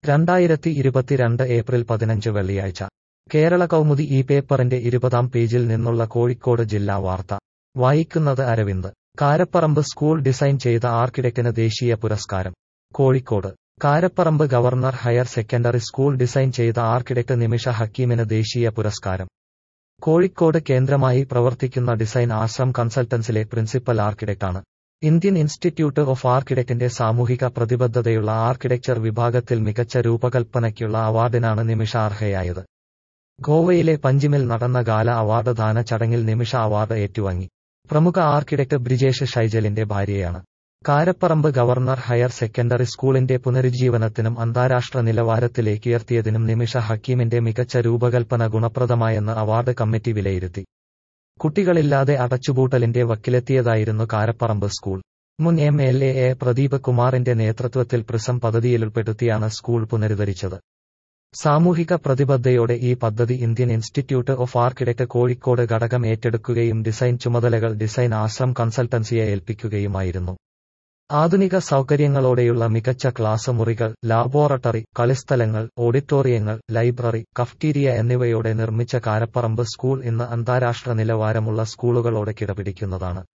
രണ്ടായിരത്തി ഇരുപത്തിരണ്ട് ഏപ്രിൽ പതിനഞ്ച് വെള്ളിയാഴ്ച കേരള കൗമുദി ഈ പേപ്പറിന്റെ ഇരുപതാം പേജിൽ നിന്നുള്ള കോഴിക്കോട് ജില്ലാ വാർത്ത വായിക്കുന്നത് അരവിന്ദ് കാരപ്പറമ്പ് സ്കൂൾ ഡിസൈൻ ചെയ്ത ആർക്കിടെക്റ്റിന് ദേശീയ പുരസ്കാരം Kozhikode Karaparamba governor higher secondary school design ചെയ്ത ആർക്കിടെക്ട് നിമിഷ ഹക്കീമിന് ദേശീയ പുരസ്കാരം കോഴിക്കോട് കേന്ദ്രമായി പ്രവർത്തിക്കുന്ന ഡിസൈൻ ആശ്രം കൺസൾട്ടൻസിലെ പ്രിൻസിപ്പൽ ആർക്കിടെക്ടാണ് ഇന്ത്യൻ ഇൻസ്റ്റിറ്റ്യൂട്ട് ഓഫ് ആർക്കിടെക്റ്റിന്റെ സാമൂഹിക പ്രതിബദ്ധതയുള്ള ആർക്കിടെക്ചർ വിഭാഗത്തിൽ മികച്ച രൂപകൽപ്പനയ്ക്കുള്ള അവാർഡിനാണ് നിമിഷ അർഹയായത് ഗോവയിലെ പഞ്ചിമിൽ നടന്ന ഗാല അവാർഡ് ദാന ചടങ്ങിൽ നിമിഷ അവാർഡ് ഏറ്റുവാങ്ങി പ്രമുഖ ആർക്കിടെക്ട് ബ്രിജേഷ് ഷൈജലിന്റെ ഭാര്യയാണ് കാരപ്പറമ്പ് ഗവർണർ ഹയർ സെക്കൻഡറി സ്കൂളിന്റെ പുനരുജ്ജീവനത്തിനും അന്താരാഷ്ട്ര നിലവാരത്തിലേക്കുയർത്തിയതിനും നിമിഷ ഹക്കീമിന്റെ മികച്ച രൂപകൽപ്പന ഗുണപ്രദമായെന്ന് അവാർഡ് കമ്മിറ്റി വിലയിരുത്തി കുട്ടികളില്ലാതെ അടച്ചുപൂട്ടലിന്റെ വക്കിലെത്തിയതായിരുന്നു കാരപ്പറമ്പ് സ്കൂൾ മുൻ M L A A Pradeep കുമാറിന്റെ നേതൃത്വത്തിൽ പ്രിസം പദ്ധതിയിലുൾപ്പെടുത്തിയാണ് സ്കൂൾ പുനരുദ്ധരിച്ചത് സാമൂഹിക പ്രതിബദ്ധതയോടെ ഈ പദ്ധതി Indian institute of architect Kozhikode ഘടകം ഏറ്റെടുക്കുകയും ഡിസൈൻ ചുമതലകൾ ഡിസൈൻ ആശ്രം കൺസൾട്ടൻസിയെ ഏൽപ്പിക്കുകയുമായിരുന്നു ആധുനിക സൗകര്യങ്ങളോടെയുള്ള മികച്ച ക്ലാസ് മുറികൾ ലാബോറട്ടറി കളിസ്ഥലങ്ങൾ ഓഡിറ്റോറിയങ്ങൾ ലൈബ്രറി കഫ്റ്റീരിയ എന്നിവയോടെ നിർമ്മിച്ച കാരപ്പറമ്പ് സ്കൂൾ ഇന്ന് അന്താരാഷ്ട്ര നിലവാരമുള്ള സ്കൂളുകളോട് കിടപിടിക്കുന്നതാണ്